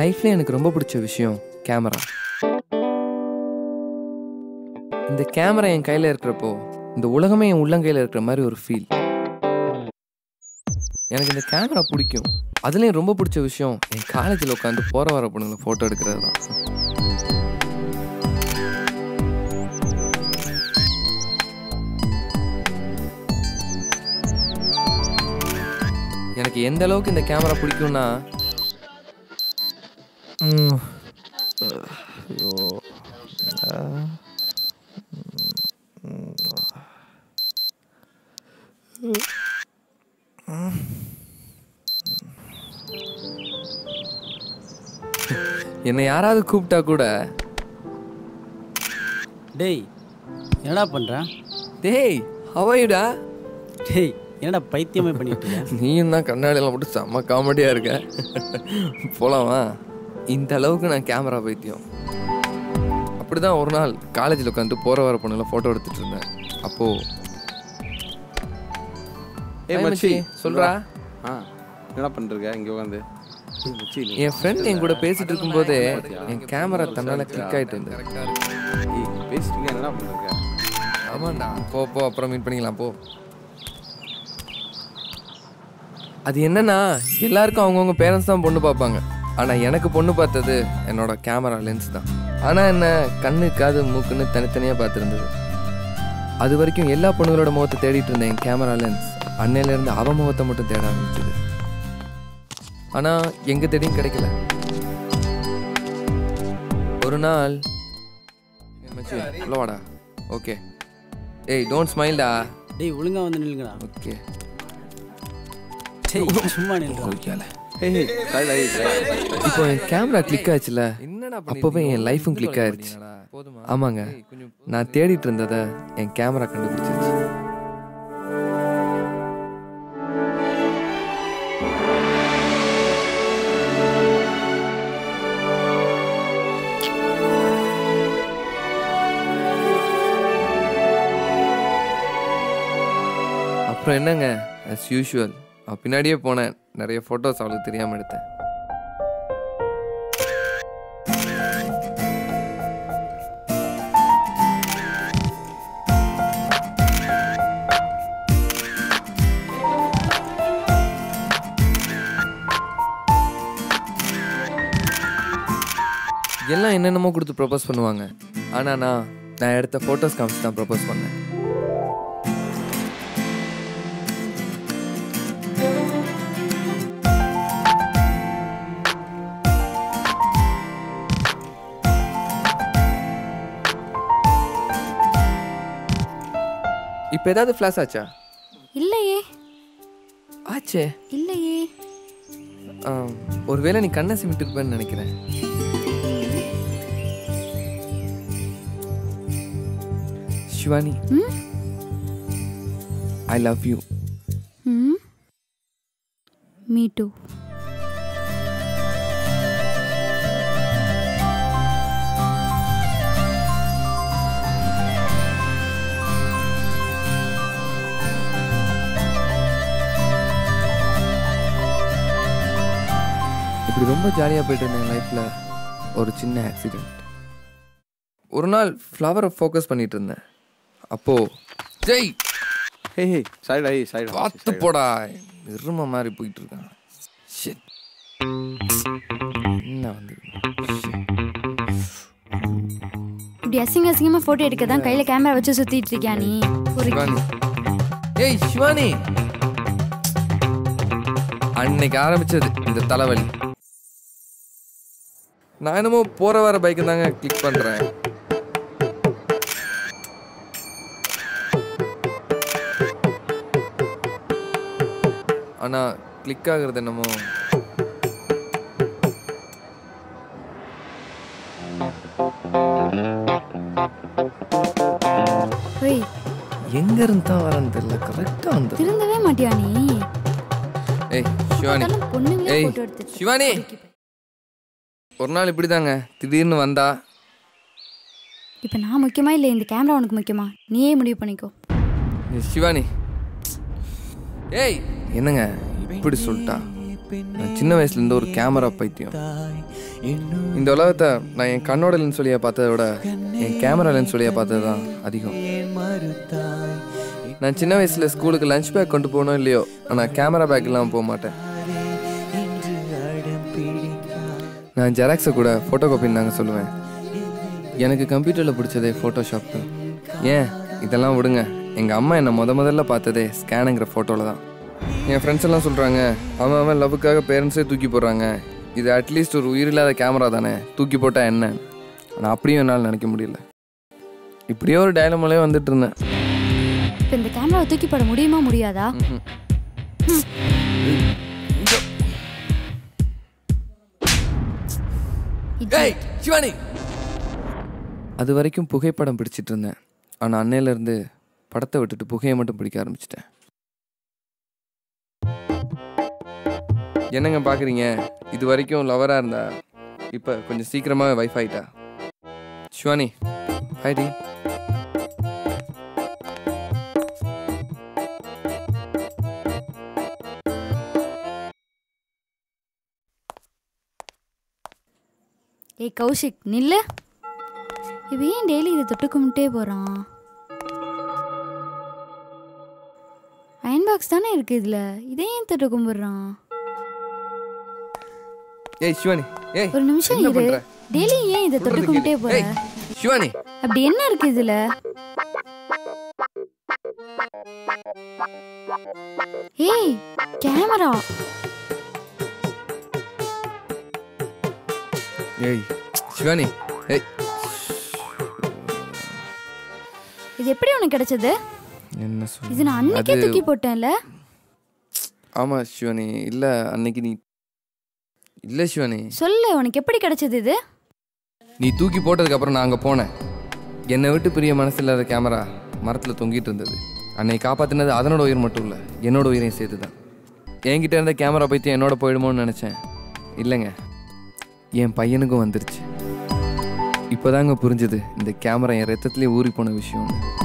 லைஃப்ல எனக்கு ரொம்ப பிடிச்ச விஷயம் கேமரா இந்த கேமரா என் கையில இருக்கிறப்போ இந்த உலகமே என் உள்ளங்கையில இருக்கிற மாதிரி ஒரு ஃபீல் எனக்கு இந்த கேமரா பிடிக்கும் அதுலேயும் ரொம்ப பிடிச்ச விஷயம் என் காலேஜில் உட்காந்து போற வர பொண்ணுங்களை ஃபோட்டோ எடுக்கிறது தான் எனக்கு எந்த அளவுக்கு இந்த கேமரா பிடிக்கும்னா ம், ஐயோ, ஆ, என்னை யாராவது கூப்பிட்டா கூட டேய் என்னடா பண்ற டேய் ஹவாயுடா டேய் என்னடா பைத்தியமே பண்ணிட்டு இருக்க? நீயும் தான் கண்ணாடியெல்லாம் போட்டு செம்ம காமெடியாக இருக்க போலாமா இந்த அளவுக்கு நான் கேமரா பைத்தியம் அப்படிதான் ஒரு நாள் காலேஜில் உட்காந்து போகிற வர பொண்ணுல ஃபோட்டோ எடுத்துட்டு இருந்தேன் அப்போ ஏய் Hi, மச்சி மச்சி, சொல்றா. ஆ என்னடா பண்ணிருக்க இங்க உட்காந்து மச்சி நீ என் ஃப்ரெண்ட் என் கூட பேசிட்டு இருக்கும்போதே என் கேமரா தன்னால கிளிக் ஆயிட்டு இருந்தது ஏய் பேசிட்டு என்னடா பண்ணிருக்க ஆமாண்டா போ போ அப்புறம் மீட் பண்ணிக்கலாம் போ அது என்னன்னா எல்லாருக்கும் அவங்கவுங்க பேரண்ட்ஸ் தான் பொண்ணு பார்ப்பாங்க ஆனால் எனக்கு பொண்ணு பார்த்தது என்னோட கேமரா லென்ஸ் தான் ஆனால் என்ன கண்ணு காது மூக்குன்னு தனித்தனியாக பார்த்துருந்தது அது வரைக்கும் எல்லா பொண்ணுங்களோட முகத்தை தேடிட்டு இருந்தேன் என் கேமரா லென்ஸ் அன்னையிலேருந்து அவ முகத்தை மட்டும் தேட ஆரம்பிச்சது ஆனால் எங்கே தேடியும் கிடைக்கல ஒரு நாள் ஏய் மச்சி உள்ள வாடா ஓகே ஏய் டோன்ட் ஸ்மைல்டா டேய் ஒழுங்கா வந்து நில்லுங்கடா ஓகே டேய் சும்மா நில்லுடா ஏய் ஏய் சைடு ஐ சைடு இப்போ என் கேமரா கிளிக் ஆச்சுல அப்பவே என் லைஃபும் கிளிக் ஆயிருச்சு ஆமாங்க நான் தேடிட்டு இருந்ததை என் கேமரா கண்டுபிடிச்சிருச்சு அப்புறம் என்னங்க as யூஷுவல் பின்னாடியே போனேன் நிறைய ஃபோட்டோஸ் அவளுக்கு தெரியாமல் எடுத்தேன் எல்லாம் என்னென்னமோ கொடுத்து ப்ரப்போஸ் பண்ணுவாங்க ஆனால் நான் நான் எடுத்த ஃபோட்டோஸ் காமிச்சு தான் ப்ரப்போஸ் பண்ணேன் இப்போ ஏதாவது ஃப்ளாஷ் ஆச்சா இல்லையே ஆச்சே இல்லையே ஆம், ஒருவேளை நீ கண்ணை சிமிட்டு இருப்பேன்னு நினைக்கிறேன் Shivani hmm I love you hmm me too இப்படி ரொம்ப ஜாலியாக போயிட்டு இருந்தேன் லைஃப்பில் ஒரு சின்ன ஆக்சிடெண்ட் ஒரு நாள் ஃப்ளவரை ஃபோக்கஸ் பண்ணிட்டு இருந்தேன் அப்போ ஜெய் ஏய் ஏய் சைடு ஐ சைடு பார்த்து போடா எரும மாதிரி போயிட்டு இருக்கான் Shit. என்ன வந்து இப்படி அசிங்க அசிங்கமா போட்டோ எடுக்க தான் கையில கேமரா வச்சு சுத்திட்டு இருக்கியா நீ ஒரு சிவானி ஏய் சிவானி அன்னைக்கு ஆரம்பிச்சது இந்த தலைவலி நான் என்னமோ போற வர பைக்கு தாங்க கிளிக் பண்றேன் ஆனா கிளிக் ஆகுறது என்னமோ ஒய் எங்க இருந்து தான் வரேன்னு தெரியல கரெக்டா வந்து திருந்தவே மாட்டியா நீ ஏய் சிவானி பார்த்தாலும் பொண்ணுங்களே ஏய், போட்டோ எடுத்து சிவானி ஒரு நாள் இப்படிதாங்க திடீர்னு வந்தா இப்போ நான் முக்கியமா இல்லை இந்த கேமரா உனக்கு முக்கியமா நீயே முடிவு பண்ணிக்கோ ஏய், சிவானி ஏய் என்னங்க இப்படி சொல்லிட்டா நான் சின்ன வயசுலேருந்து ஒரு கேமரா பைத்தியம் இந்த உலகத்தை நான் என் கண்ணோட லென்ஸ் வழியாக பார்த்ததை விட என் கேமரா லென்ஸ் வழியாக பார்த்தது தான் அதிகம் நான் சின்ன வயசில் ஸ்கூலுக்கு லஞ்ச் பேக் கொண்டு போகணும் இல்லையோ ஆனால் கேமரா பேக் இல்லாமல் போக மாட்டேன் நான் ஜெராக்ஸை கூட ஃபோட்டோ காப்பின்னு தாங்க சொல்லுவேன் எனக்கு கம்ப்யூட்டரில் பிடிச்சதே ஃபோட்டோஷாப் தான் ஏன் இதெல்லாம் விடுங்க எங்கள் அம்மா என்னை முத முதல்ல பார்த்ததே ஸ்கேனுங்கிற ஃபோட்டோவில் தான் என் ஃப்ரெண்ட்ஸ் எல்லாம் சொல்கிறாங்க அவன் அவன் லவ்வுக்காக பேரண்ட்ஸே தூக்கி போடுறாங்க இது அட்லீஸ்ட் ஒரு உயிரில்லாத கேமரா தானே தூக்கி போட்டால் என்ன ஆனால் அப்படியும் என்னால் நினைக்க முடியல இப்படியே ஒரு டயலமோலே வந்துட்டு இருந்தேன் இப்போ இந்த கேமராவை தூக்கி போட முடியுமா முடியாதா ஏய் சிவானி அது வரைக்கும் புகைப்படம் பிடிச்சிட்டு இருந்தேன் ஆனால் அன்னையிலேருந்து படத்தை விட்டுட்டு புகையை மட்டும் பிடிக்க ஆரம்பிச்சிட்டேன் என்னங்க பார்க்குறீங்க இது வரைக்கும் லவராக இருந்தா இப்போ கொஞ்சம் சீக்கிரமாகவே வைஃப் ஆயிட்டா சிவானி ஹைடி ஏய் கௌஷிக் நில்லு இவன் ஏன் டெய்லி இதை தொட்டு கும்பிட்டே போகிறான் அயன் பாக்ஸ் தானே இருக்கு இதில் இதை ஏன் தொட்டு கும்பிடுறான் ஏய் சிவானி ஏய் ஒரு நிமிஷம் என்ன இரு பண்ற? டெய்லி ஏன் இதை தொட்டு சொல்றது கும்பிட்டே கேளு. போற ஏய், சிவானி அப்படி என்ன இருக்கு இதுல ஏய் கேமரா ஏய் சிவானி ஏய் இது எப்படி உனக்கு கிடைச்சது என்ன இது நான் சொல்லு அன்னைக்கே அது தூக்கி போட்டேன்ல ஆமா சிவானி இல்ல அன்னைக்கு நீ இல்ல சிவானி சொல்லு உனக்கு எப்படி கிடைச்சது இது நீ தூக்கி போட்டதுக்கு அப்புறம் நான் அங்க போனேன் என்னை விட்டு பிரிய மனசு இல்லாத கேமரா மரத்துல தொங்கிட்டு இருந்தது அன்னை காப்பாத்தினது அதனோட உயிர் மட்டும் இல்ல என்னோட உயிரையும் சேர்த்து தான் என்கிட்ட இருந்த கேமரா பைத்தியம் என்னோட போயிடுமோன்னு நினைச்சேன் இல்லைங்க என் பையனுக்கும் வந்துருச்சு இப்போதாங்க புரிஞ்சுது இந்த கேமரா என் ரத்தத்திலே ஊறி போன விஷயம்னு